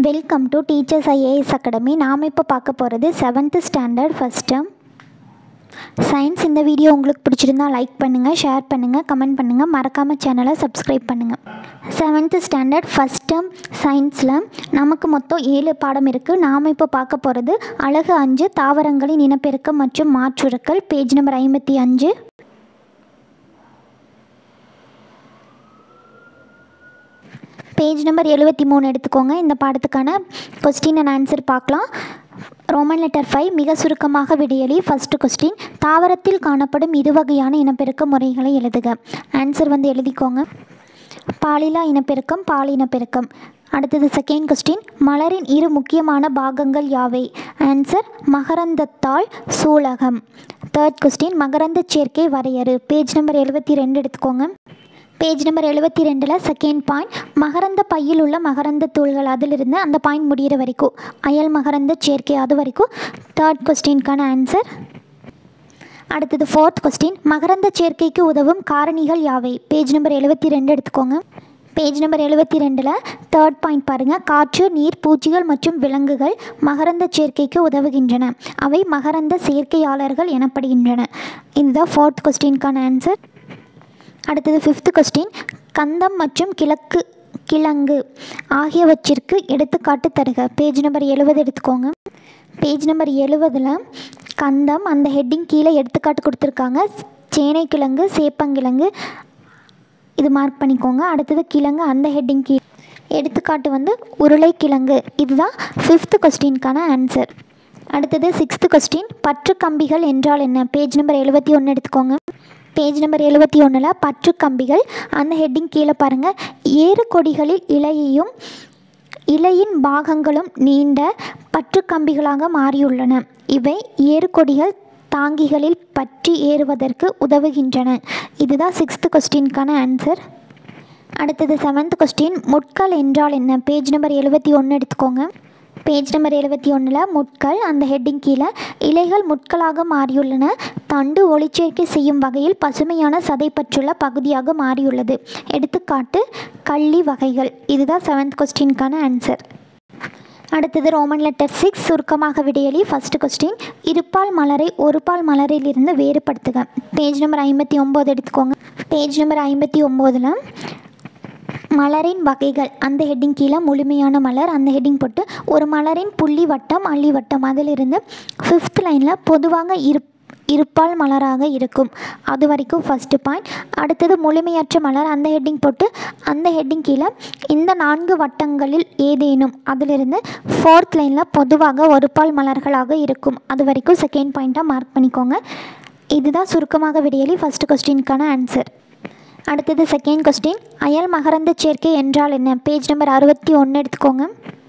welcome to teachers IAS academy நாம் இப்போ பார்க்க போகிறது seventh standard first term science இந்த வீடியோ உங்களுக்கு பிடிச்சிருந்தா லைக் பண்ணுங்கள் ஷேர் பண்ணுங்கள் கமெண்ட் பண்ணுங்கள் மறக்காமல் சேனலை சப்ஸ்கிரைப் பண்ணுங்கள் செவன்த்து ஸ்டாண்டர்ட் ஃபஸ்ட் டேர்ம் சயின்ஸில் நமக்கு மொத்தம் ஏழு பாடம் இருக்குது நாம் இப்போ பார்க்க போகிறது அழகு அஞ்சு தாவரங்களின் இனப்பெருக்கம் மற்றும் மாற்றுருக்கள் பேஜ் நம்பர் ஐம்பத்தி அஞ்சு பேஜ் நம்பர் எழுபத்தி மூணு எடுத்துக்கோங்க இந்த பாடத்துக்கான கொஸ்டின் அண்ட் ஆன்சர் பார்க்கலாம் ரோமன் லெட்டர் ஃபைவ் மிக சுருக்கமாக விடையளி ஃபஸ்ட்டு கொஸ்டின் தாவரத்தில் காணப்படும் இருவகையான இனப்பெருக்க முறைகளை எழுதுக ஆன்சர் வந்து எழுதிக்கோங்க பாலிலா இனப்பெருக்கம் பால் இனப்பெருக்கம் அடுத்தது செகண்ட் கொஸ்டின் மலரின் இரு முக்கியமான பாகங்கள் யாவை ஆன்சர் மகரந்தத்தாள் சூலகம் தேர்ட் கொஸ்டின் மகரந்த சேர்க்கை வரையறு பேஜ் நம்பர் எழுபத்தி ரெண்டு எடுத்துக்கோங்க பேஜ் நம்பர் எழுபத்தி ரெண்டில் செகண்ட் பாயிண்ட் மகரந்த பையில் உள்ள மகரந்த தூள்கள் அதிலிருந்து அந்த பாயிண்ட் முடிகிற வரைக்கும் அயல் மகரந்த சேர்க்கை அது வரைக்கும் தேர்ட் கொஸ்டின்கான ஆன்சர் அடுத்தது ஃபோர்த் கொஸ்டின் மகரந்த சேர்க்கைக்கு உதவும் காரணிகள் யாவை பேஜ் நம்பர் எழுபத்தி ரெண்டு எடுத்துக்கோங்க பேஜ் நம்பர் எழுபத்தி ரெண்டில் தேர்ட் பாயிண்ட் பாருங்கள் காற்று நீர் பூச்சிகள் மற்றும் விலங்குகள் மகரந்த சேர்க்கைக்கு உதவுகின்றன அவை மகரந்த சேர்க்கையாளர்கள் எனப்படுகின்றன இதுதான் ஃபோர்த் கொஸ்டின்கான ஆன்சர் அடுத்தது ஃபிஃப்த் கொஸ்டின் கந்தம் மற்றும் கிழக்கு கிழங்கு ஆகியவற்றிற்கு எடுத்துக்காட்டு தருக பேஜ் நம்பர் எழுபது எடுத்துக்கோங்க பேஜ் நம்பர் எழுபதில் கந்தம் அந்த ஹெட்டிங் கீழே எடுத்துக்காட்டு கொடுத்துருக்காங்க சேனைக்கிழங்கு சேப்பங்கிழங்கு இது மார்க் பண்ணிக்கோங்க அடுத்தது கிழங்கு அந்த ஹெட்டிங் கீழே எடுத்துக்காட்டு வந்து உருளைக்கிழங்கு இதுதான் ஃபிஃப்த் கொஸ்டின்கான ஆன்சர் அடுத்தது சிக்ஸ்த்து கொஸ்டின் பற்று கம்பிகள் என்றால் என்ன பேஜ் நம்பர் எழுபத்தி ஒன்று எடுத்துக்கோங்க பேஜ் நம்பர் எழுபத்தி ஒன்றில் பற்று கம்பிகள் அந்த ஹெட்டிங் கீழே பாருங்கள் ஏறு கொடிகளில் இலையையும் இலையின் பாகங்களும் நீண்ட பற்று கம்பிகளாக மாறியுள்ளன இவை ஏறுகொடிகள் தாங்கிகளில் பற்றி ஏறுவதற்கு உதவுகின்றன இதுதான் சிக்ஸ்த்து கொஸ்டின்கான ஆன்சர் அடுத்தது செவன்த் கொஸ்டின் முட்கள் என்றால் என்ன பேஜ் நம்பர் எழுபத்தி ஒன்று எடுத்துக்கோங்க பேஜ் நம்பர் எழுபத்தி ஒன்றில் முட்கள் அந்த ஹெட்டிங் கீழே இலைகள் முட்களாக மாறியுள்ளன தண்டு ஒளிச்சேர்க்கை செய்யும் வகையில் பசுமையான சதைப்பற்றுள்ள பகுதியாக மாறியுள்ளது எடுத்துக்காட்டு கள்ளி வகைகள் இதுதான் செவன்த் கொஸ்டின்கான ஆன்சர் அடுத்தது ரோமன் லெட்டர் சிக்ஸ் சுருக்கமாக விடையளி ஃபஸ்ட்டு கொஸ்டின் இருப்பால் மலரை ஒரு பால் மலரிலிருந்து வேறுபடுத்துக பேஜ் நம்பர் ஐம்பத்தி ஒம்பது எடுத்துக்கோங்க பேஜ் நம்பர் ஐம்பத்தி ஒம்போதில் மலரின் வகைகள் அந்த ஹெட்டிங் கீழே முழுமையான மலர் அந்த ஹெட்டிங் போட்டு ஒரு மலரின் புள்ளி வட்டம் அள்ளி வட்டம் அதிலிருந்து ஃபிஃப்த் லைனில் பொதுவாக இரு இருப்பால் மலராக இருக்கும் அது வரைக்கும் ஃபஸ்ட்டு பாயிண்ட் அடுத்தது முழுமையற்ற மலர் அந்த ஹெட்டிங் போட்டு அந்த ஹெட்டிங் கீழே இந்த நான்கு வட்டங்களில் ஏதேனும் அதிலிருந்து ஃபோர்த் லைனில் பொதுவாக ஒரு பால் மலர்களாக இருக்கும் அது வரைக்கும் செகண்ட் பாயிண்ட்டாக மார்க் பண்ணிக்கோங்க இதுதான் சுருக்கமாக விடையலி ஃபஸ்ட்டு கொஸ்டினுக்கான ஆன்சர் அடுத்தது செகண்ட் கொஸ்டின் அயல் மகரந்த சேர்க்கை என்றால் என்ன பேஜ் நம்பர் அறுபத்தி ஒன்று எடுத்துக்கோங்க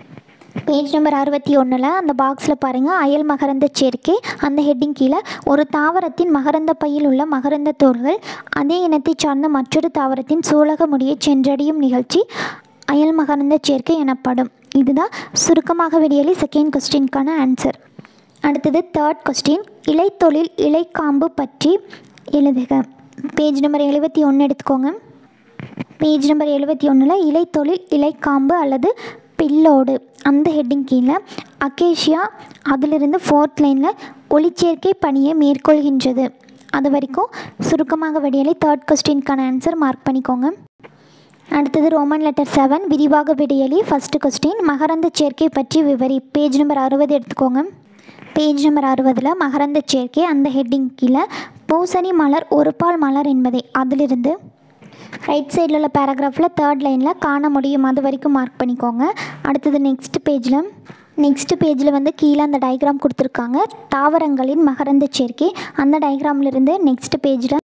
பேஜ் நம்பர் அறுபத்தி ஒன்றில் அந்த பாக்ஸில் பாருங்கள் அயல் மகரந்த சேர்க்கை அந்த ஹெட்டிங் கீழே ஒரு தாவரத்தின் மகரந்த பையில் உள்ள மகரந்த தோள்கள் அதே இனத்தை சார்ந்த மற்றொரு தாவரத்தின் சூலக முடியை சென்றடையும் நிகழ்ச்சி அயல் மகரந்த சேர்க்கை எனப்படும் இதுதான் சுருக்கமாக வெளியலி செகண்ட் கொஸ்டினுக்கான ஆன்சர் அடுத்தது தேர்ட் கொஸ்டின் இலைத்தொழில் இலைக்காம்பு பற்றி எழுதுக பேஜ் நம்பர் எழுபத்தி ஒன்று எடுத்துக்கோங்க பேஜ் நம்பர் எழுபத்தி ஒன்றில் இலைத்தொழில் இலைக்காம்பு அல்லது பில்லோடு அந்த ஹெட்டிங் கீழே அக்கேஷியா அதிலிருந்து ஃபோர்த் லைனில் ஒளிச்சேர்க்கை பணியை மேற்கொள்கின்றது அது வரைக்கும் சுருக்கமாக விடையலை தேர்ட் கொஸ்டினுக்கான ஆன்சர் மார்க் பண்ணிக்கோங்க அடுத்தது ரோமன் லெட்டர் செவன் விரிவாக விடையலி ஃபஸ்ட்டு கொஸ்டின் மகரந்த சேர்க்கை பற்றி விவரி பேஜ் நம்பர் அறுபது எடுத்துக்கோங்க பேஜ் நம்பர் அறுபதில் மகரந்த சேர்க்கை அந்த ஹெட்டிங் கீழே பூசணி மலர் ஒரு பால் மலர் என்பதை அதிலிருந்து ரைட் சைடில் உள்ள பேராகிராஃபில் தேர்ட் லைனில் காண முடியும் அது வரைக்கும் மார்க் பண்ணிக்கோங்க அடுத்தது நெக்ஸ்ட் பேஜில் நெக்ஸ்ட் பேஜில் வந்து கீழே அந்த டயக்ராம் கொடுத்துருக்காங்க தாவரங்களின் மகரந்த சேர்க்கை அந்த டயக்ராம்லேருந்து நெக்ஸ்ட் பேஜில்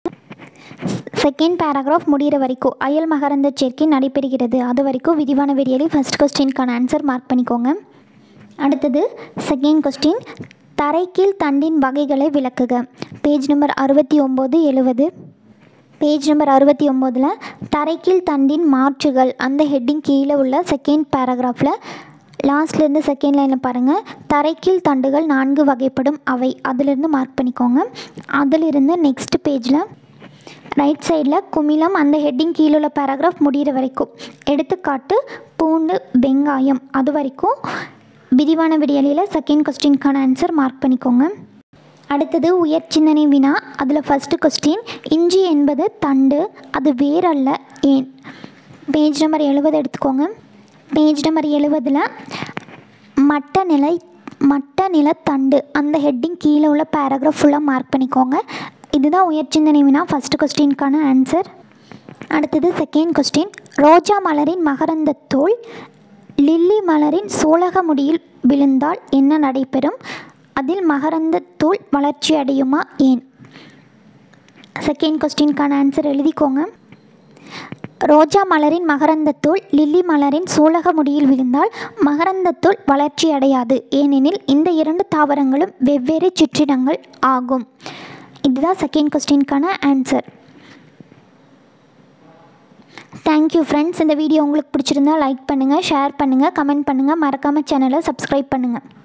செகண்ட் பேராகிராஃப் முடிகிற வரைக்கும் அயல் மகரந்த சேர்க்கை நடைபெறுகிறது அது வரைக்கும் விரிவான வெடியலி ஃபஸ்ட் கொஸ்டினுக்கான ஆன்சர் மார்க் பண்ணிக்கோங்க அடுத்தது செகண்ட் கொஸ்டின் தரைக்கீழ் தண்டின் வகைகளை விளக்குக பேஜ் நம்பர் அறுபத்தி ஒம்பது எழுபது பேஜ் நம்பர் அறுபத்தி ஒம்போதில் தரைக்கீழ் தண்டின் மாற்றுகள் அந்த ஹெட்டிங் கீழே உள்ள செகண்ட் பேராகிராஃபில் லாஸ்ட்லேருந்து செகண்ட் லைனில் பாருங்கள் தரைக்கீழ் தண்டுகள் நான்கு வகைப்படும் அவை அதிலிருந்து மார்க் பண்ணிக்கோங்க அதிலிருந்து நெக்ஸ்ட் பேஜில் ரைட் சைடில் குமிழம் அந்த ஹெட்டிங் கீழே உள்ள பேராகிராஃப் முடிகிற வரைக்கும் எடுத்துக்காட்டு பூண்டு வெங்காயம் அது வரைக்கும் விரிவான விடியலில் செகண்ட் கொஸ்டினுக்கான ஆன்சர் மார்க் பண்ணிக்கோங்க அடுத்தது உயர் சிந்தனை வினா அதில் ஃபஸ்ட்டு கொஸ்டின் இஞ்சி என்பது தண்டு அது வேரல்ல ஏன் பேஜ் நம்பர் எழுபது எடுத்துக்கோங்க பேஜ் நம்பர் எழுபதில் மட்ட நிலை மட்ட நிலத்தண்டு அந்த ஹெட்டிங் கீழே உள்ள பேராகிராஃப் ஃபுல்லாக மார்க் பண்ணிக்கோங்க இதுதான் உயர் சிந்தனை வினா ஃபஸ்ட்டு கொஸ்டினுக்கான ஆன்சர் அடுத்தது செகண்ட் கொஸ்டின் ரோஜா மலரின் மகரந்தத்தோல் லில்லி மலரின் சோழக முடியில் விழுந்தால் என்ன நடைபெறும் அதில் மகரந்தத்தூள் வளர்ச்சி அடையுமா ஏன் செகண்ட் கொஸ்டினுக்கான ஆன்சர் எழுதிக்கோங்க ரோஜா மலரின் மகரந்தத்தூள் லில்லி மலரின் சோழக முடியில் விழுந்தால் மகரந்தத்தூள் வளர்ச்சி அடையாது ஏனெனில் இந்த இரண்டு தாவரங்களும் வெவ்வேறு சிற்றினங்கள் ஆகும் இதுதான் செகண்ட் கொஸ்டினுக்கான ஆன்சர் தேங்க்யூ ஃப்ரெண்ட்ஸ் இந்த வீடியோ உங்களுக்கு பிடிச்சிருந்தா லைக் பண்ணுங்கள் ஷேர் பண்ணுங்கள் கமெண்ட் பண்ணுங்கள் மறக்காமல் சேனலை சப்ஸ்கிரைப் பண்ணுங்கள்